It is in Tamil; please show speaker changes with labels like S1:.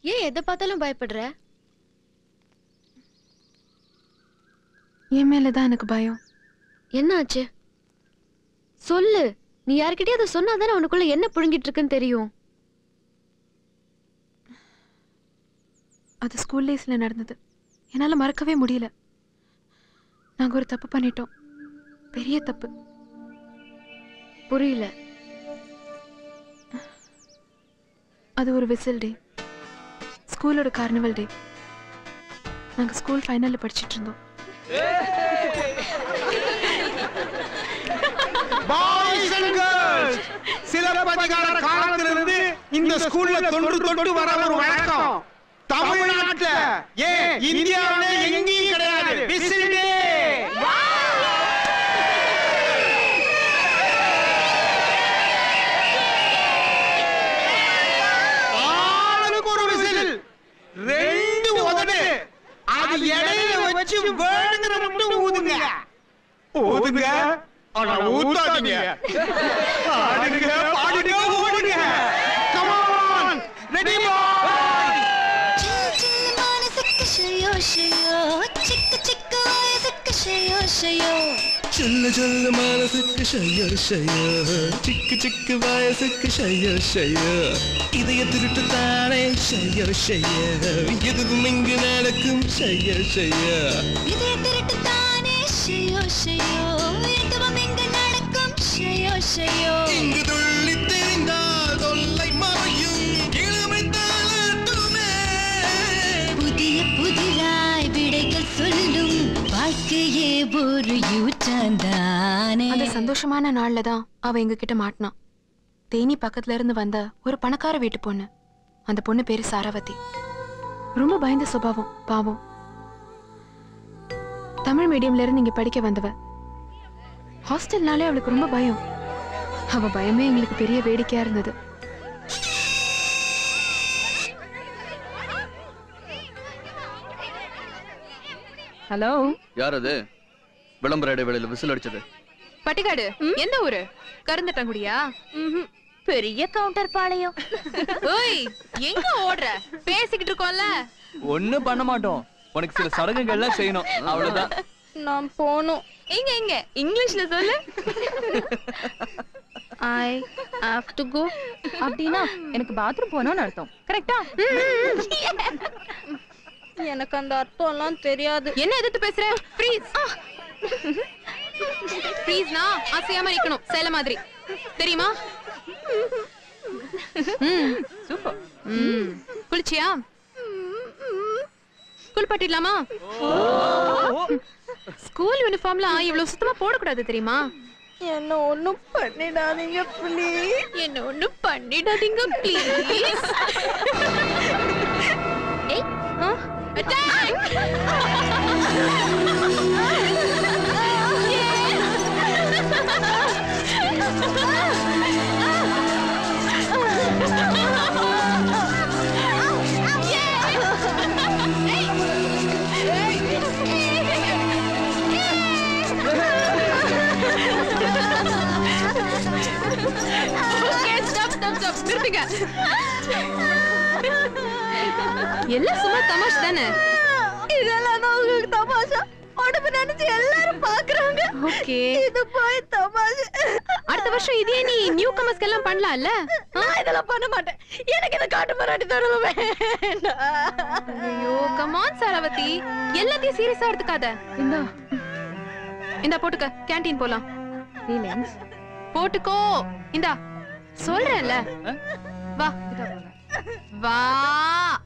S1: ஏன் எதை பார்த்தாலும் பயப்படுற
S2: என் மேலதான் எனக்கு பயம்
S1: என்னாச்சு சொல்லு நீ யார்கிட்டயும் அதை சொன்னாதானே உனக்குள்ள என்ன புழுங்கிட்டு இருக்குன்னு தெரியும்
S2: அது ஸ்கூல் டேஸ்ல நடந்தது என்னால மறக்கவே முடியல நாங்க ஒரு தப்பு பண்ணிட்டோம் பெரிய தப்பு
S1: புரியல
S2: அது ஒரு விசில் டே ஸ்கூலோட கார்னிவல் டே நாங்க ஸ்கூல் ஃபைனல்ல படிச்சிட்டு இருந்தோம்
S3: பாய்ஸ் அண்ட் கேர்ள்ஸ் சிலப்பதிகார காலத்திலிருந்து இந்த ஸ்கூல்ல தொன்று தொட்டு வர ஒரு வழக்கம் தமிழ்நாட்டுல ஏன் இந்தியாவில எங்கேயும் கிடையாது விசில் டே ஆளுக்கு ஒரு விசில் ரெண்டு உதடு அது இடையில வச்சு வேணுங்கிற மட்டும் ஊதுங்க ஊதுங்க ஆனா ஊத்தாதீங்க ஆடுங்க பாடுங்க ஓடுங்க கம் ஆன் ரெடி பாய்
S4: சொல்லு சொல்லு மனசுக்கு ஷையோ ஷையோ சிக்கு சிக்கு வயசுக்கு ஷையோ ஷையோ இதய திருட்டு தானே ஷையோ ஷையோ எதுவும் இங்கு நடக்கும் ஷையோ ஷையோ இங்கு துள்ளி தெரிந்தால் தொல்லை மறையும் இளமை தாளத்துமே
S5: புதிய புதிராய் விடைகள் சொல்லும் வாழ்க்கையே ஒரு யூட்டாந்தானே
S2: அந்த சந்தோஷமான நாள்ல தான் அவ எங்க கிட்ட மாட்டினான் தேனி பக்கத்துல இருந்து வந்த ஒரு பணக்கார வீட்டு பொண்ணு அந்த பொண்ணு பேரு சாராவதி ரொம்ப பயந்த சுபாவம் பாவம் தமிழ் மீடியம்ல இருந்து இங்க படிக்க வந்தவ ஹாஸ்டல்னாலே அவளுக்கு ரொம்ப பயம் அவ பயமே எங்களுக்கு பெரிய வேடிக்கையா இருந்தது
S6: ஹலோ
S7: யார் அது விளம்பர இடைவேளையில விசில் அடிச்சது
S6: பட்டிக்காடு எந்த ஊரு கருந்தட்டங்குடியா
S5: பெரிய கவுண்டர் பாளையம்
S6: ஓய் எங்க ஓடுற பேசிக்கிட்டு இருக்கோம்ல
S7: ஒண்ணும் பண்ண மாட்டோம் உனக்கு சில சடங்குகள்லாம் செய்யணும் அவ்வளவுதான்
S1: நான் போகணும்
S6: எங்க எங்க இங்கிலீஷ்ல சொல்லு
S1: ஐ ஹாவ் டு கோ
S6: அப்படின்னா எனக்கு பாத்ரூம் போகணும்னு அர்த்தம் கரெக்டா
S1: எனக்கு அந்த அர்த்தம்லாம் தெரியாது
S6: என்ன எதிர்த்து பேசுற ப்ளீஸ் ப்ளீஸ்னா அசையாம நிக்கணும் சேல மாதிரி தெரியுமா சூப்பர் குளிச்சியா குளிப்பாட்டிடலாமா ஸ்கூல் யூனிஃபார்ம்லாம் இவ்வளவு சுத்தமா போடக்கூடாது தெரியுமா
S1: என்ன ஒண்ணும் பண்ணிடாதீங்க ப்ளீஸ்
S6: என்ன ஒண்ணும் பண்ணிடாதீங்க ப்ளீஸ் ஏய் attack Okay, stop, stop, stop. நிறுத்துங்க. எல்லாம் சும்மா தமாஷ் தானே
S1: இதெல்லாம் தான் உங்களுக்கு தமாஷா உடம்பு நினைச்சு எல்லாரும் பாக்குறாங்க
S6: ஓகே
S1: இது போய் தமாஷா
S6: அடுத்த வருஷம் இதே நீ நியூ கமர்ஸ்க்கு எல்லாம் பண்ணலாம்ல
S1: நான் இதெல்லாம் பண்ண மாட்டேன் எனக்கு இந்த காட்டு மராட்டி தடவை வேண்டாம்
S6: ஐயோ கமான் சாராவதி எல்லாத்தையும் சீரியஸா எடுத்துக்காத இந்தா இந்தா போட்டுக்க கேண்டீன் போலாம் ஃபீலிங்ஸ் போட்டுக்கோ இந்தா சொல்றேன்ல வா வா